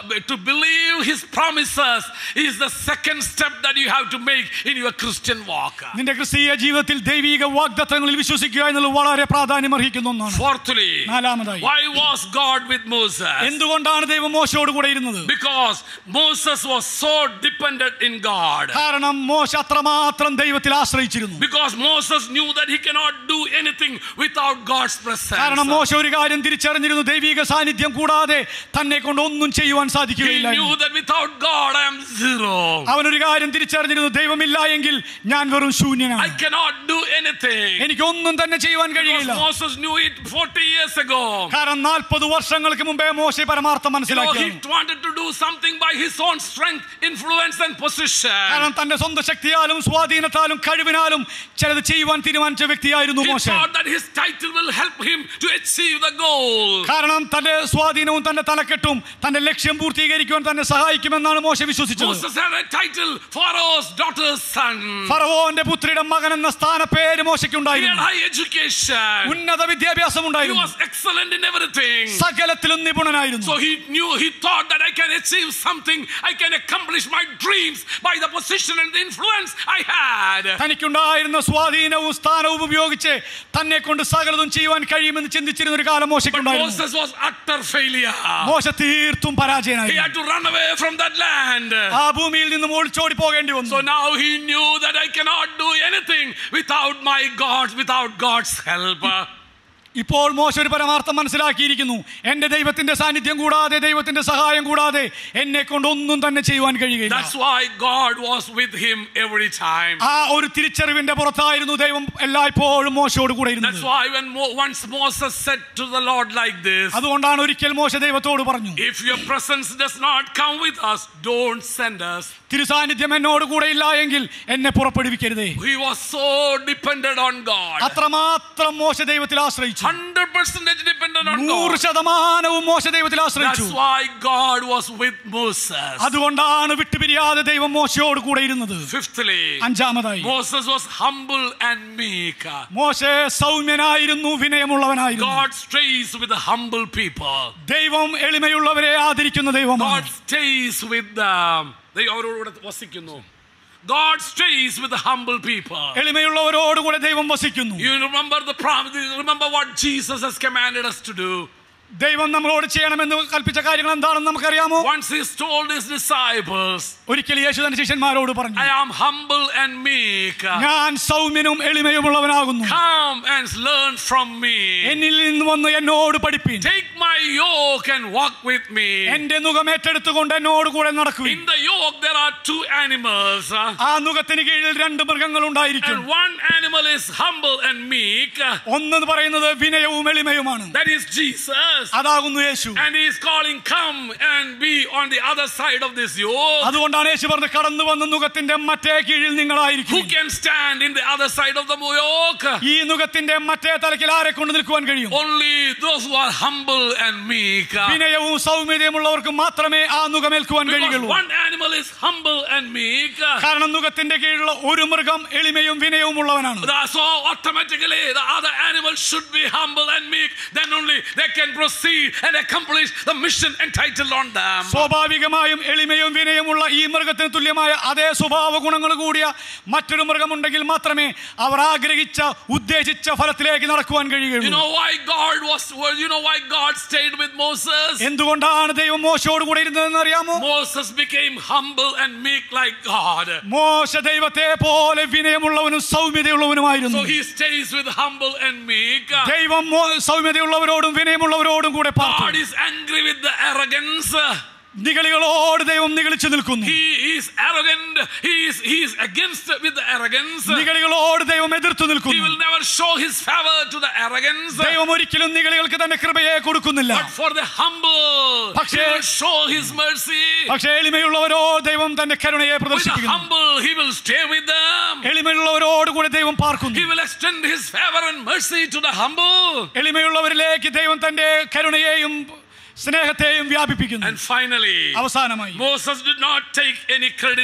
to believe his promises is the second step that you have to make in your Christian walk. നിന്റെ ക്രിസ്തീയ ജീവിതത്തിൽ ദൈവിക വാഗ്ദത്തങ്ങളിൽ വിശ്വസിക്കുക എന്നുള്ളത് വളരെ പ്രാധാന്യം അർഹിക്കുന്ന ഒന്നാണ് Fourthly, നാലാമതായി why was God with Moses? എന്തുകൊണ്ടാണ് ദൈവം മോശയോട് കൂടെ ഇരുന്നത് Because Moses was so dependent in God. കാരണം മോശ അത്രമാത്രം ദൈവത്തിൽ ആശ്രയിച്ചിരുന്നു Because Moses knew that he cannot do anything without God's കാരണം presence. മോശ ഒരു കാര്യം തിരിച്ചറിഞ്ഞിരുന്നു ദൈവിക സാന്നിധ്യം കൂടാതെ തന്നെ കൊണ്ട് ഒന്നും ചെയ്യുവാൻ He സാധിക്കുകയില്ല knew എന്ന്. that without God I am zero. അവനൊരു കാര്യം തിരിച്ചറിഞ്ഞിരുന്നു ദൈവമില്ല എങ്കിൽ ഞാൻ വെറും I ശൂന്യനാണ് cannot do anything. എനിക്കൊന്നും തന്നെ ചെയ്യുവാൻ Because കഴിയില്ല Moses knew it 40 years ago. കാരണം നാൽപ്പത് വർഷങ്ങൾക്ക് മുമ്പേ മോശ പരമാർത്ഥം You know, മനസ്സിലാക്കി he wanted to do something by his own strength, influence, and position. കാരണം തന്റെ സ്വന്തം ശക്തിയാലും സ്വാധീനത്താലും കഴിവിനാലും ചിലത് ചെയ്യുവാൻ തീരുമാനിച്ച വ്യക്തിയായിരുന്നു He മോശ thought that his title will help him to achieve the goal. കാരണം തന്റെ സ്വാധീനവും തന്റെ തലക്കെട്ടും തന്റെ ലക്ഷ്യം പൂർത്തീകരിക്കുവാൻ തന്നെ സഹായിക്കുമെന്നാണ് മോശ വിശ്വസിച്ചത് Moses had a title, Pharaoh's daughter's son. ഫറവോന്റെ പുത്രിയുടെ മകൻ എന്ന സ്ഥാനപ്പേര് He had മോശയ്ക്കുണ്ടായിരുന്നു high education. ഉന്നത വിദ്യാഭ്യാസം He ഉണ്ടായിരുന്നു was excellent in everything. സകലത്തിലും നിപുണനായിരുന്നു So he knew, he thought that I can achieve something, I can accomplish my dreams by the position and the influence I had. തനിക്കുണ്ടായിരുന്ന സ്വാധീനവും സ്ഥാനവും ഉപയോഗിച്ച് തന്നെ കൊണ്ട് സകലതും ചെയ്യുവാൻ കഴിയുമെന്ന് ചിന്തിച്ചിരുന്ന ഒരു കാലം But മോശയ്ക്കുണ്ടായിരുന്നു Moses was utter failure. മോശ തീർത്തും He പരാജയനായിരുന്നു had to run away from that land. ആ ഭൂമിയിൽ നിന്നും ഒളിച്ചോടി പോകേണ്ടി വന്നു So now he knew that I cannot do anything without my God, without God's help. ഇപ്പോൾ മോശ ഒരു പരമാർത്ഥം മനസ്സിലാക്കിയിരിക്കുന്നു എന്റെ ദൈവത്തിന്റെ സാന്നിധ്യം കൂടാതെ ദൈവത്തിന്റെ സഹായം കൂടാതെ എന്നെ കൊണ്ട് ഒന്നും തന്നെ ചെയ്യുവാൻ കഴിയുകയില്ല That's why God was with him every time. ആ ഒരു തിരിച്ചറിവിന്റെ പുറത്തായിരുന്നു ദൈവം എല്ലായ്പ്പോഴും മോശയോട് കൂടെ That's ഇരുന്നത് why when Mo- once Moses said to the Lord like this, അതുകൊണ്ടാണ് ഒരിക്കൽ മോശ ദൈവത്തോട് പറഞ്ഞു if your presence does not come with us, don't send us. തിരുസാന്നിധ്യം എന്നോട് കൂടെ ഇല്ല എങ്കിൽ എന്നെ പുറപ്പെടുവിക്കരുതേ He was so dependent on God. അത്രമാത്രം മോശ ദൈവത്തിൽ ആശ്രയിച്ചു 100% dependent on നൂറ് God. ശതമാനവും മോശ ദൈവത്തിൽ ആശ്രയിച്ചു That's why God was with Moses. അതുകൊണ്ടാണ് വിട്ടുപിരിയാതെ ദൈവം മോശയോട് കൂടെ ഇരുന്നത് Fifthly, അഞ്ചാമതായി Moses was humble and meek. മോശ സൗമ്യനായിരുന്നു വിനയമുള്ളവനായിരുന്നു God stays with the humble people. ദൈവം എളിമയുള്ളവരെ ആദരിക്കുന്ന ദൈവമാണ് God stays with them. ദൈവം അവരോട് വസിക്കുന്നു God stays with the humble people. എളിമയുള്ളവരോടുകൂടെ ദൈവം വസിക്കുന്നു You remember the promise, you remember what Jesus has commanded us to do. ദൈവം നമ്മളോട് ചെയ്യണമെന്ന് കൽപ്പിച്ച കാര്യങ്ങൾ എന്താണെന്ന് നമുക്കറിയാമോ Once he told his disciples, ഒരിക്കൽ യേശു തന്റെ ശിഷ്യന്മാരോട് പറഞ്ഞു I am humble and meek. ഞാൻ സൗമ്യനും എളിമയുമുള്ളവനാകുന്നു Come and learn from me. എന്നിൽ നിന്ന് വന്ന് എന്നോട് പഠിപ്പീൻ Take my yoke and walk with me. എന്റെ നുഖം ഏറ്റെടുത്തുകൊണ്ട് എന്നോട് കൂടെ നടക്കുവിൻ In the yoke, there are two animals. ആ നുഖത്തിന് കീഴിൽ രണ്ട് മൃഗങ്ങൾ ഉണ്ടായിരിക്കും And one animal is humble and meek. ഒന്ന് പറയുന്നത് വിനയവും എളിമയുമാണ് That is Jesus. അതാകുന്നു Yeshu And he is calling, Come and be on the other side of this yoke. അതുകൊണ്ടാണ് യേശു പറഞ്ഞത് കടന്നു വന്ന നുഖത്തിന്റെ മറ്റേ കീഴിൽ Who നിങ്ങളായിരിക്കും can stand in the other side of the yoke? ഈ നുഖത്തിന്റെ മറ്റേ തലക്കിൽ ആരെ കൊണ്ട് നിൽക്കുവാൻ കഴിയും Only those who are humble and meek. വിനയവും സൗമ്യതയുമുള്ളവർക്ക് മാത്രമേ ആ നുഖമേൽക്കുവാൻ Because കഴിയുള്ളൂ one animal is humble and meek. കാരണം നുഖത്തിന്റെ കീഴിലുള്ള ഒരു മൃഗം എളിമയും വിനയവും ഉള്ളവനാണ് The- So automatically the other animal should be humble and meek. Then only they can proceed and accomplish the mission entitled on them. സ്വാഭാവികമായും എളിമയും വിനയമുള്ള ഈ മൃഗത്തിന് തുല്യമായ അതേ സ്വഭാവ ഗുണങ്ങൾ കൂടിയ മറ്റൊരു മൃഗമുണ്ടെങ്കിൽ മാത്രമേ അവർ ആഗ്രഹിച്ച ഉദ്ദേശിച്ച ഫലത്തിലേക്ക് നടക്കുവാൻ You കഴിയുകയുള്ളൂ know why God was, well, you know why God stayed with Moses? എന്തുകൊണ്ടാണ് ദൈവം മോശയോട് കൂടെ ഇരുന്നതെന്ന് അറിയാമോ Moses became humble and meek like God. മോശ ദൈവത്തെ പോലെ വിനയമുള്ളവനും സൗമ്യതയുള്ളവനുമായിരുന്നു So he stays with humble and meek. ദൈവം മോ- സൗമ്യതയുള്ളവരോടും വിനയമുള്ളവരോടും കൂടെ God പാർത്തു is angry with the arrogance. നികളികളോട് ദൈവം നികളിച്ചു നിൽക്കുന്നു He is arrogant. He is, he is against with the arrogance. നികളികളോട് ദൈവം എതിർത്തു He നിൽക്കുന്നു will never show his favor to the arrogance. ദൈവം ഒരിക്കലും നികളികൾക്ക് തന്റെ കൃപയെ കൊടുക്കുന്നില്ല But for the humble, he പക്ഷേ- will show his mercy. പക്ഷേ എളിമയുള്ളവരോ ദൈവം തന്റെ കരുണയെ With the പ്രദർശിപ്പിക്കുന്നു humble, he will stay with them. എളിമയുള്ളവരോട് കൂടെ ദൈവം പാർക്കുന്നു He will extend his favor and mercy to the humble. എളിമയുള്ളവരിലേക്ക് ദൈവം തന്റെ കരുണയെയും സ്നേഹത്തെയും വ്യാപിപ്പിക്കുന്നു And finally, അവസാനമായി Moses did not take any credit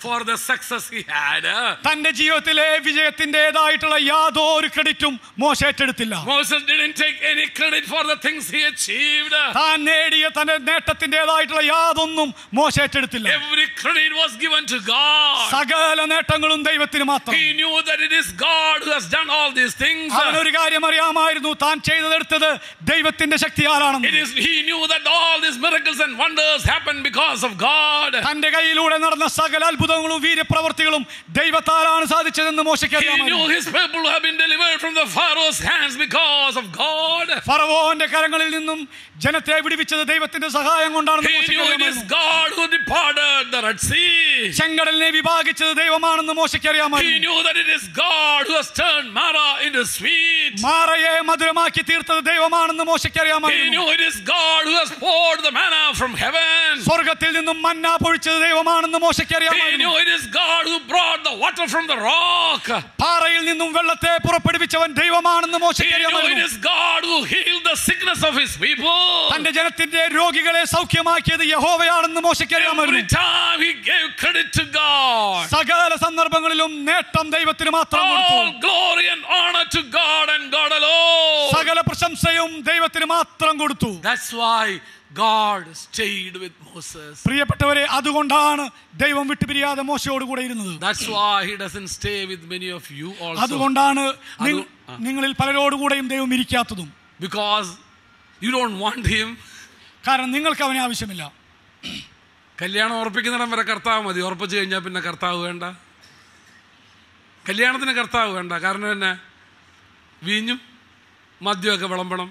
for the success he had. തന്റെ ജീവിതത്തിലെ വിജയത്തിൻ്റെതായിട്ടുള്ള യാതൊരു ക്രെഡിറ്റും മോശ ഏറ്റെടുത്തില്ല Moses didn't take any credit for the things he achieved. താൻ നേടിയ തന്റെ നേട്ടത്തിൻ്റെതായിട്ടുള്ള യാതൊന്നും മോശ ഏറ്റെടുത്തില്ല Every credit was given to God. സകല നേട്ടങ്ങളും ദൈവത്തിന് മാത്രം He knew that it is God who has done all these things. അവനൊരു കാര്യം അറിയാമായിരുന്നു താൻ ചെയ്തതെടുത്തത് ദൈവത്തിന്റെ It ശക്തിയാലാണെന്ന് is he knew that all these miracles and wonders happened because of God. തന്റെ കയ്യിലൂടെ നടന്ന സകല അത്ഭുതങ്ങളും വീര്യപ്രവർത്തികളും ദൈവത്താലാണ് സാധിച്ചതെന്ന് മോശയ്ക്ക് He knew അറിയാമായിരുന്നു his people have been delivered from the Pharaoh's hands because of God. ഫറവോന്റെ കരങ്ങളിൽ നിന്നും ജനത്തെ വിടുവിച്ചത് ദൈവത്തിന്റെ സഹായം കൊണ്ടാണെന്ന് He മോശയ്ക്ക് knew it is അറിയാമായിരുന്നു God who departed the Red Sea. ചെങ്കടലിനെ വിഭാഗിച്ചത് ദൈവമാണെന്ന് മോശയ്ക്ക് He അറിയാമായിരുന്നു knew that it is God who has turned Mara into sweet. മാറയെ മധുരമാക്കി തീർത്തത് ദൈവമാണെന്ന് മോശയ്ക്ക് He അറിയാമായിരുന്നു knew it is God who has poured the manna from heaven. സ്വർഗത്തിൽ നിന്നും മന്ന പൊഴിച്ചത് ദൈവമാണെന്ന് മോശയ്ക്ക് He അറിയാമായിരുന്നു knew it is God who brought the water from the rock. പാറയിൽ നിന്നും വെള്ളത്തെ പുറപ്പെടുവിച്ചവൻ ദൈവമാണെന്ന് He മോശയ്ക്ക് knew it അറിയാമായിരുന്നു is God who healed the sickness of his people. തന്റെ ജനത്തിന്റെ രോഗികളെ സൗഖ്യമാക്കിയത് യഹോവയാണെന്ന് മോശയ്ക്ക് Every അറിയാമായിരുന്നു time he gave credit to God. സകല സന്ദർഭങ്ങളിലും നേട്ടം ദൈവത്തിന് മാത്രം കൊടുത്തു All glory and honor to God and God alone. സകല പ്രശംസയും ദൈവത്തിന് മാത്രം കൊടുത്തു That's why God stayed with Moses. പ്രിയപ്പെട്ടവരെ അതുകൊണ്ടാണ് ദൈവം വിട്ടുപിരിയാതെ മോശയോട് കൂടെ ഇരുന്നത് That's why he doesn't stay with many of you also. അതുകൊണ്ടാണ് നി- അത്- ആ. നിങ്ങളിൽ പലരോടുകൂടെയും ദൈവം ഇരിക്കാത്തതും Because you don't want him. കാരണം നിങ്ങൾക്ക് അവനെ ആവശ്യമില്ല കല്യാണം ഉറപ്പിക്കുന്നിടം വരെ കർത്താവ് മതി ഉറപ്പിച്ചു കഴിഞ്ഞാൽ പിന്നെ കർത്താവ് വേണ്ട കല്യാണത്തിന് കർത്താവ് വേണ്ട കാരണം തന്നെ വീഞ്ഞും മദ്യമൊക്കെ വിളമ്പണം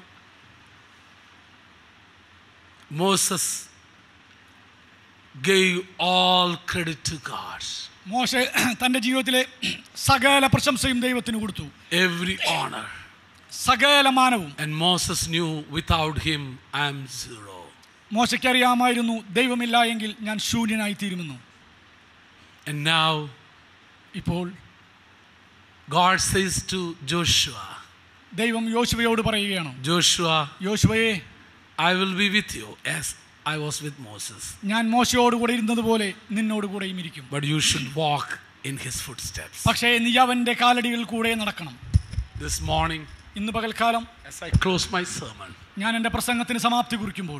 Moses gave all credit to God മോശ തന്റെ ജീവിതത്തിലെ സകല പ്രശംസയും ദൈവത്തിന് കൊടുത്തു എവറി ഓണർ സകല മാനവും and Moses knew without him I am zero മോശയ്ക്ക് അറിയാമായിരുന്നു ദൈവമില്ല എങ്കിൽ ഞാൻ ശൂന്യനായി തീരുമെന്നു ആൻഡ് നൗ ഇപ്പോൾ God says to Joshua, ദൈവം യോശുവയോട് പറയുകയാണ് Joshua, യോശുവയെ I will be with you as I was with Moses, ഞാൻ മോശയോട് കൂടെ ഇരുന്നത് പോലെ നിന്നോട് കൂടെയും ഇരിക്കും but you should walk in his footsteps. പക്ഷേ നീ അവന്റെ കാലടികൾ കൂടെ നടക്കണം This morning, ഇന്ന് പകൽക്കാലം as I close my sermon, ഞാൻ എൻ്റെ പ്രസംഗത്തിന് സമാപ്തി കുറിക്കുമ്പോൾ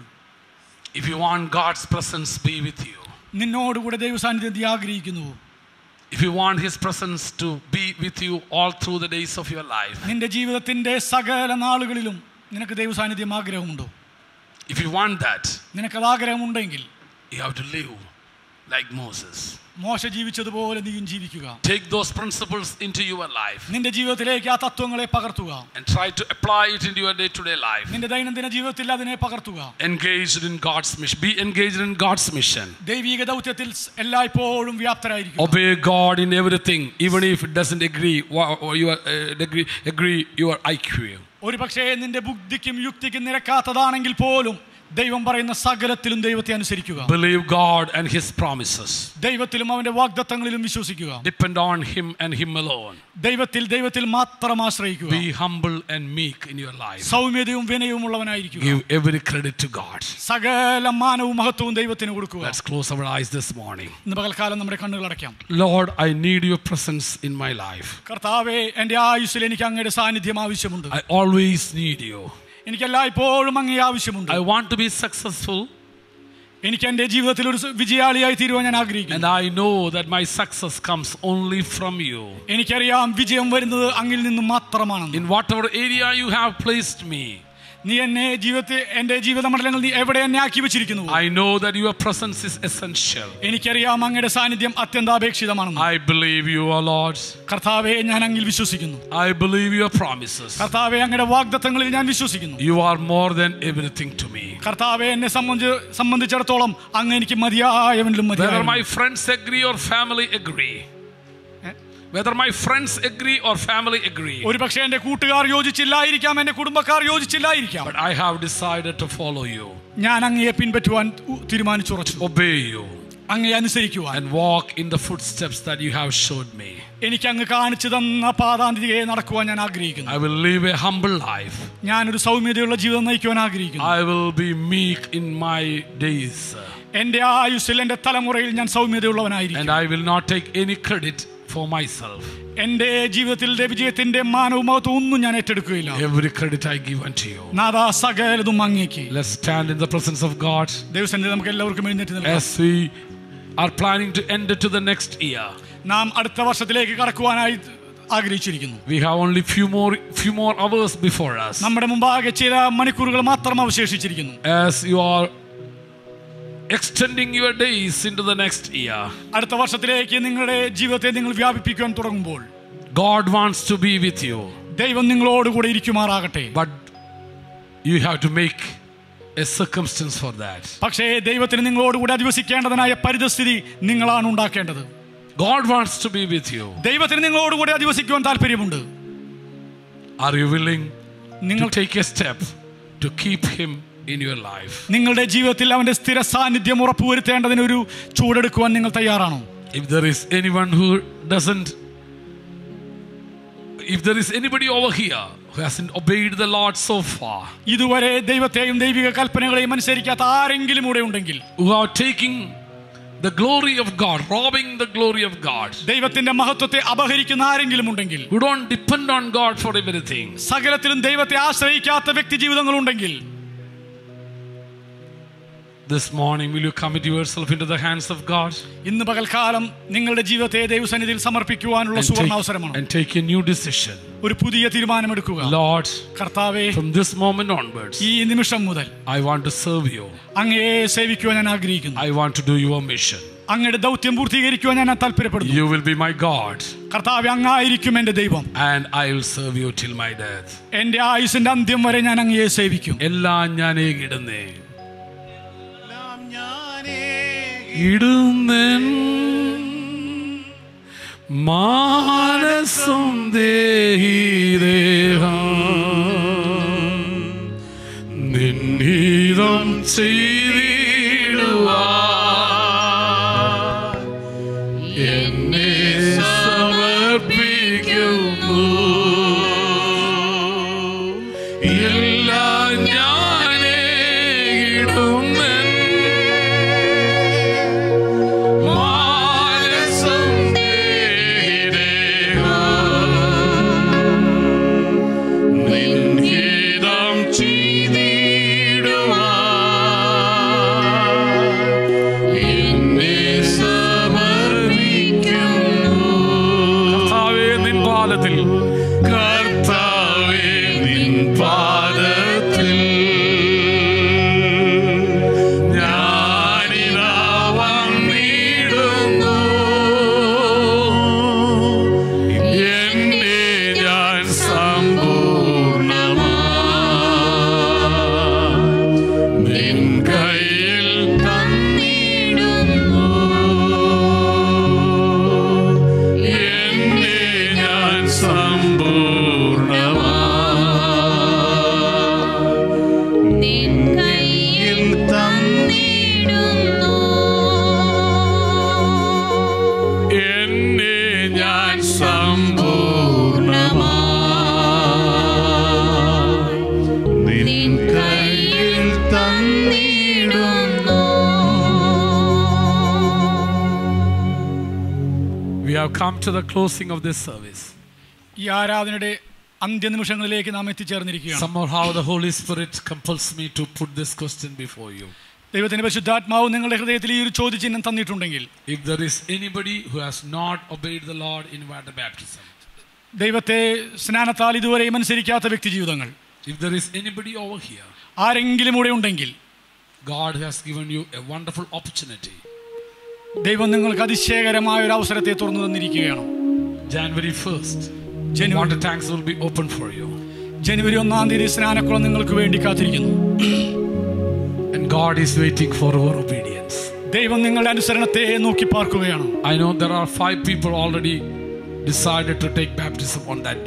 if you want God's presence be with you, നിന്നോടുകൂടെ ദൈവ സാന്നിധ്യം നീ ആഗ്രഹിക്കുന്നു if you want his presence to be with you all through the days of your life, നിന്റെ ജീവിതത്തിന്റെ സകല നാളുകളിലും നിനക്ക് ദൈവ സാന്നിധ്യം ആഗ്രഹമുണ്ടോ if you want that, നിനക്കത് ആഗ്രഹമുണ്ടെങ്കിൽ you have to live like Moses. മോശ ജീവിച്ചതുപോലെ നീയും ജീവിക്കുക Take those principles into your life നിന്റെ ജീവിതത്തിലേക്ക് ആ തത്വങ്ങളെ പകർത്തുക and try to apply it into your day to day life. നിന്റെ ദൈനംദിന ജീവിതത്തിൽ അതിനെ പകർത്തുക engaged in God's mission. Be engaged in God's mission. ദൈവിക ദൗത്യത്തിൽ സ് എല്ലായ്പ്പോഴും വ്യാപ്തരായിരിക്കും Obey God in everything, even if it doesn't agree wha- wha- your uh, agree, agree your IQ. ഒരു പക്ഷേ നിന്റെ ബുദ്ധിക്കും യുക്തിക്കും നിരക്കാത്തതാണെങ്കിൽ പോലും ദൈവം പറയുന്ന സകലത്തിലും ദൈവത്തെ അനുസരിക്കുക Believe God and His promises. ദൈവത്തിലും അവന്റെ വാഗ്ദത്തങ്ങളിലും വിശ്വസിക്കുക Depend on Him and Him alone. ദൈവത്തിൽ ദൈവത്തിൽ മാത്രം ആശ്രയിക്കുക Be humble and meek in your life. സൗമ്യതയും വിനയവും ഉള്ളവനായിരിക്കുക Give every credit to God. സകല മാനവും മഹത്വവും ദൈവത്തിന് കൊടുക്കുക Let's close our eyes this morning. ഇന്ന് പകൽക്കാലം നമ്മുടെ കണ്ണുകൾ അടയ്ക്കാം Lord, I need your presence in my life. കർത്താവെ എൻ്റെ ആയുസ്സിൽ എനിക്ക് അങ്ങയുടെ സാന്നിധ്യം ആവശ്യമുണ്ട് I always need you. എനിക്ക് എല്ലായ്പ്പോഴും അങ്ങേ ആവശ്യമുണ്ട് I want to be successful, എനിക്ക് എൻ്റെ ജീവിതത്തിൽ ഒരു വിജയാളിയായി തീരുവാൻ ഞാൻ ആഗ്രഹിക്കുന്നു and I know that my success comes only from you. എനിക്കറിയാം വിജയം വരുന്നത് അങ്ങിൽ നിന്നും മാത്രമാണെന്ന് In whatever area you have placed me, നീ എന്നെ ജീവിതത്തിൽ എൻ്റെ ജീവിത മണ്ഡലങ്ങൾ നീ എവിടെ എന്നെ ആക്കി വെച്ചിരിക്കുന്നു I know that your presence is essential. എനിക്കറിയാം അങ്ങയുടെ സാന്നിധ്യം അത്യന്താപേക്ഷിതമാണെന്ന് I believe you, O Lord. കർത്താവെ ഞാൻ അങ്ങിൽ വിശ്വസിക്കുന്നു I believe your promises. കർത്താവെ അങ്ങയുടെ വാഗ്ദത്തങ്ങളിൽ ഞാൻ വിശ്വസിക്കുന്നു You are more than everything to me. കർത്താവെ എന്നെ സംബന്ധിച്ച് സംബന്ധിച്ചിടത്തോളം അങ്ങ് എനിക്ക് മതിയായവനിലും Whether മതിയായ my friends agree or family agree, whether my friends agree or family agree, ഒരു പക്ഷേ എന്റെ കൂട്ടുകാർ യോജിച്ചില്ലായിരിക്കാം എന്റെ കുടുംബക്കാർ യോജിച്ചില്ലായിരിക്കാം but I have decided to follow you, ഞാൻ അങ്ങയെ പിൻപറ്റുവാൻ ഉ- തീരുമാനിച്ചുറച്ചു obey you, അങ്ങേ അനുസരിക്കുവാൻ and walk in the footsteps that you have showed me. എനിക്ക് അങ്ങ് കാണിച്ചു തന്ന പാതാന്തികയെ നടക്കുവാൻ ഞാൻ ആഗ്രഹിക്കുന്നു I will live a humble life. ഞാനൊരു സൗമ്യതയുള്ള ജീവിതം നയിക്കുവാൻ ആഗ്രഹിക്കുന്നു I will be meek in my days. എന്റെ ആയുസ്സിൽ എന്റെ തലമുറയിൽ ഞാൻ സൗമ്യതയുള്ളവനായിരിക്കും And I will not take any credit for myself. എന്റെ ജീവിതത്തിന്റെ വിജയത്തിന്റെ മാനവും മഹത്വം ഒന്നും ഞാൻ ഏറ്റെടുക്കുകയില്ല Every credit I give unto you. നാദാ സകലതും അങ്ങേക്ക് Let's stand in the presence of God ദൈവസന്നിധി നമുക്ക് എല്ലാവർക്കും എഴുന്നേറ്റ് നിൽക്കാം as we are planning to enter to the next year. നാം അടുത്ത വർഷത്തിലേക്ക് കടക്കുവാനായി ആഗ്രഹിച്ചിരിക്കുന്നു We have only few more few more hours before us. നമ്മുടെ മുമ്പാകെ ചില മണിക്കൂറുകൾ മാത്രം അവശേഷിച്ചിരിക്കുന്നു As you are extending your days into the next year, അടുത്ത വർഷത്തിലേക്ക് നിങ്ങളുടെ ജീവിതത്തെ നിങ്ങൾ വ്യാപിപ്പിക്കുവാൻ തുടങ്ങുമ്പോൾ God wants to be with you, ദൈവം നിങ്ങളോടുകൂടെ ഇരിക്കുമാറാകട്ടെ but you have to make a circumstance for that. പക്ഷേ ദൈവത്തിന് നിങ്ങളോടുകൂടെ അധിവസിക്കേണ്ടതിനായ പരിതസ്ഥിതി നിങ്ങളാണ് ഉണ്ടാക്കേണ്ടത് God wants to be with you. ദൈവത്തിന് നിങ്ങളോടുകൂടെ അധിവസിക്കുവാൻ താല്പര്യമുണ്ട് Are you willing നിങ്ങൾ to take a step to keep Him in your life? നിങ്ങളുടെ ജീവിതത്തിൽ അവന്റെ സ്ഥിര സാന്നിധ്യം ഉറപ്പുവരുത്തേണ്ടതിന് ഒരു ചൂടെടുക്കുവാൻ നിങ്ങൾ തയ്യാറാണോ If there is anyone who doesn't, if there is anybody over here who hasn't obeyed the Lord so far, ഇതുവരെ ദൈവത്തെയും ദൈവിക കൽപ്പനകളെയും അനുസരിക്കാത്ത ആരെങ്കിലും ഇവിടെ ഉണ്ടെങ്കിൽ who are taking the glory of God, robbing the glory of God, ദൈവത്തിന്റെ മഹത്വത്തെ അപഹരിക്കുന്ന ആരെങ്കിലും ഉണ്ടെങ്കിൽ who don't depend on God for everything, സകലത്തിലും ദൈവത്തെ ആശ്രയിക്കാത്ത വ്യക്തി ജീവിതങ്ങളുണ്ടെങ്കിൽ this morning will you commit yourself into the hands of God ഇന്ന് പകൽക്കാലം നിങ്ങളുടെ ജീവിതത്തെ ദൈവസന്നിധിയിൽ സമർപ്പിക്കുവാനുള്ള and സുവർണ take, അവസരമാണ് and take a new decision? ഒരു പുതിയ തീരുമാനമെടുക്കുക Lord, കർത്താവെ from this moment onwards, ഈ നിമിഷം മുതൽ I want to serve you. അങ്ങയെ സേവിക്കുവാൻ ഞാൻ ആഗ്രഹിക്കുന്നു I want to do your mission. അങ്ങയുടെ ദൗത്യം പൂർത്തീകരിക്കുവാൻ ഞാൻ താല്പര്യപ്പെടുന്നു You will be my God, കർത്താവ് അങ്ങായിരിക്കും എന്റെ ദൈവം and I will serve you till my death. എന്റെ ആയുസിന്റെ അന്ത്യം വരെ ഞാൻ അങ്ങയെ സേവിക്കും എല്ലാം ഞാൻ ഏകിടുന്നേ ഇടുന്നൻ മാനസം ദേഹിദേഹം നിന്നീതം ചെയ്തിടുവാ എന്നെ സമർപ്പിക്കുന്നു എല്ലാം ഞാനേ ഇടുന്നൻ മാനസം നിൻഹിതം ചെയ്തിടുവാൻ എന്നെ സമർപ്പിക്കുന്നു കർത്താവേ നിൻ പാദത്തിൽ കർത്താവേ നിൻ പാദത്തിൽ ഞാനിതാ വന്നിടുന്നു എന്നെ ഞാൻ സമ്പൂർണമാ നിൻ കയ്യിൽ തന്നിടുന്നു എന്നെ ഞാൻ സമ്പൂർണമാ നിൻ കയ്യിൽ തന്നിടുന്നു എന്നെ ഞാൻ സമ്പൂർണമാ നിൻ കയ്യിൽ തന്നിടുന്നു We have come to the closing of this service. ഈ ആരാധനയുടെ അന്ത്യനിമിഷങ്ങളിലേക്ക് നാം എത്തിച്ചേർന്നിരിക്കുകയാണ് Somehow the Holy Spirit compels me to put this question before you. ദൈവത്തിന്റെ പരിശുദ്ധാത്മാവ് നിങ്ങളുടെ ഹൃദയത്തിൽ ഈ ഒരു ചോദ്യചിഹ്നം തന്നിട്ടുണ്ടെങ്കിൽ If there is anybody who has not obeyed the Lord in water baptism, ദൈവത്തെ സ്നാനത്താൽ ഇതുവരെയും അനുസരിക്കാത്ത വ്യക്തി ജീവിതങ്ങൾ if there is anybody over here, ആരെങ്കിലും ഇവിടെ ഉണ്ടെങ്കിൽ God has given you a wonderful opportunity. ദൈവം നിങ്ങൾക്ക് അതിശയകരമായ ഒരു അവസരത്തെ തുറന്നു തന്നിരിക്കുകയാണ് January 1st, January- water tanks will be open for you. ജനുവരി ഒന്നാം തീയതി സ്നാനക്കുളം നിങ്ങൾക്ക് വേണ്ടി കാത്തിരിക്കുന്നു And God is waiting for our obedience. ദൈവം നിങ്ങളുടെ അനുസരണത്തെ നോക്കി പാർക്കുകയാണ് I know there are five people already decided to take baptism on that day.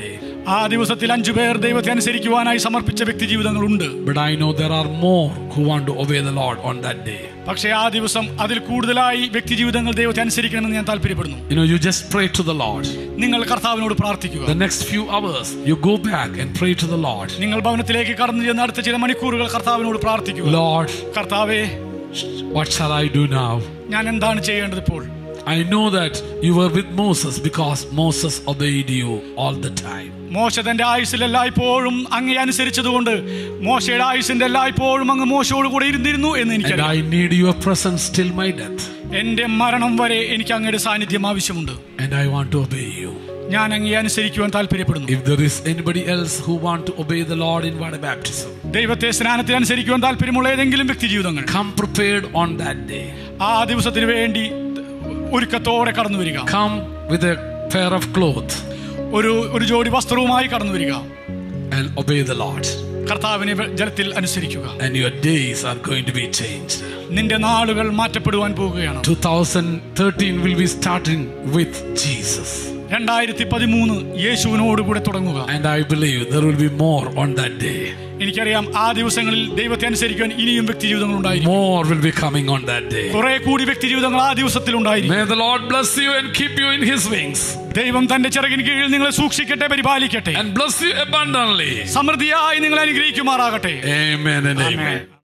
ആ ദിവസത്തിൽ അഞ്ചു പേർ ദൈവത്തെ അനുസരിക്കുവാനായി സമർപ്പിച്ച വ്യക്തി ജീവിതങ്ങളുണ്ട് But I know there are more who want to obey the Lord on that day. പക്ഷേ ആ ദിവസം അതിൽ കൂടുതലായി വ്യക്തി ജീവിതങ്ങൾ ദൈവത്തെ അനുസരിക്കണമെന്ന് ഞാൻ താല്പര്യപ്പെടുന്നു You know, you just pray to the Lord. നിങ്ങൾ കർത്താവിനോട് പ്രാർത്ഥിക്കുക The next few hours, you go back and pray to the Lord. നിങ്ങൾ ഭവനത്തിലേക്ക് കടന്നു ചെന്ന് അടുത്ത ചില മണിക്കൂറുകൾ കർത്താവിനോട് പ്രാർത്ഥിക്കുക Lord, കർത്താവേ what shall I do now? ഞാൻ എന്താണ് ചെയ്യേണ്ടത് ഇപ്പോൾ I know that you were with Moses because Moses obeyed you all the time. മോശ തന്റെ ആയുസിൽ എല്ലായ്പ്പോഴും അങ്ങേ അനുസരിച്ചതുകൊണ്ട് മോശയുടെ ആയുസിന്റെ എല്ലായ്പ്പോഴും അങ്ങ് മോശയോട് കൂടെ ഇരുന്നിരുന്നു എന്ന് And എനിക്കറിയാം I need your presence till my death. എന്റെ മരണം വരെ എനിക്ക് അങ്ങയുടെ സാന്നിധ്യം ആവശ്യമുണ്ട് And I want to obey you. ഞാൻ അങ്ങേ അനുസരിക്കുവാൻ താല്പര്യപ്പെടുന്നു If there is anybody else who want to obey the Lord in water baptism, ദൈവത്തെ സ്നാനത്തിൽ അനുസരിക്കുവാൻ താല്പര്യമുള്ള ഏതെങ്കിലും വ്യക്തി ജീവിതങ്ങൾ come prepared on that day. ആ ദിവസത്തിന് വേണ്ടി ഒരുക്കത്തോടെ കടന്നു വരിക Come with a pair of clothes ഒരു ഒരു ജോഡി വസ്ത്രവുമായി കടന്നു വരിക and obey the Lord. കർത്താവിനെ വെ- ജലത്തിൽ അനുസരിക്കുക And your days are going to be changed. നിന്റെ നാളുകൾ മാറ്റപ്പെടുവാൻ പോവുകയാണ് 2013 will be starting with Jesus. രണ്ടായിരത്തി പതിമൂന്ന് യേശുവിനോട് കൂടെ തുടങ്ങുക And I believe there will be more on that day. എനിക്കറിയാം ആ ദിവസങ്ങളിൽ ദൈവത്തെ അനുസരിക്കുവാൻ ഇനിയും വ്യക്തി ജീവിതങ്ങൾ ഉണ്ടായിരിക്കും More will be coming on that day. കുറെ കൂടി വ്യക്തി ജീവിതങ്ങൾ ആ ദിവസത്തിൽ ഉണ്ടായിരിക്കും May the Lord bless you and keep you in His wings ദൈവം തന്റെ ചിറകിന് കീഴിൽ നിങ്ങളെ സൂക്ഷിക്കട്ടെ പരിപാലിക്കട്ടെ and bless you abundantly. സമൃദ്ധിയായി നിങ്ങളെ അനുഗ്രഹിക്കുമാറാകട്ടെ Amen and amen. Amen.